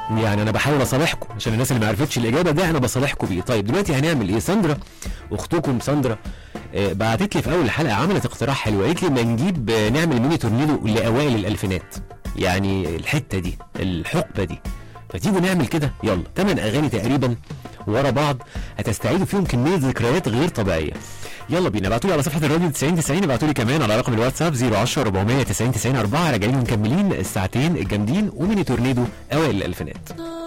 يعني انا بحاول اصالحكم عشان الناس اللي ما عرفتش الاجابه ده انا بصالحكم بيه طيب دلوقتي هنعمل ايه ساندرا اختكم ساندرا آه، بعتت لي في اول الحلقه عملت اقتراح حلو قالت لي ما نجيب آه، نعمل ميني تورنيدو لاوائل الالفينات يعني الحته دي الحقبه دي فتيجوا نعمل كده يلا ثمان اغاني تقريبا ورا بعض هتستعيدوا فيهم كميه ذكريات غير طبيعيه يلا بينا ابعتوا لي على صفحه الراديو 90 90 ابعتوا لي كمان على رقم الواتساب 010 490 90 4 راجعين مكملين الساعتين الجامدين وميني تورنيدو اوائل الالفينات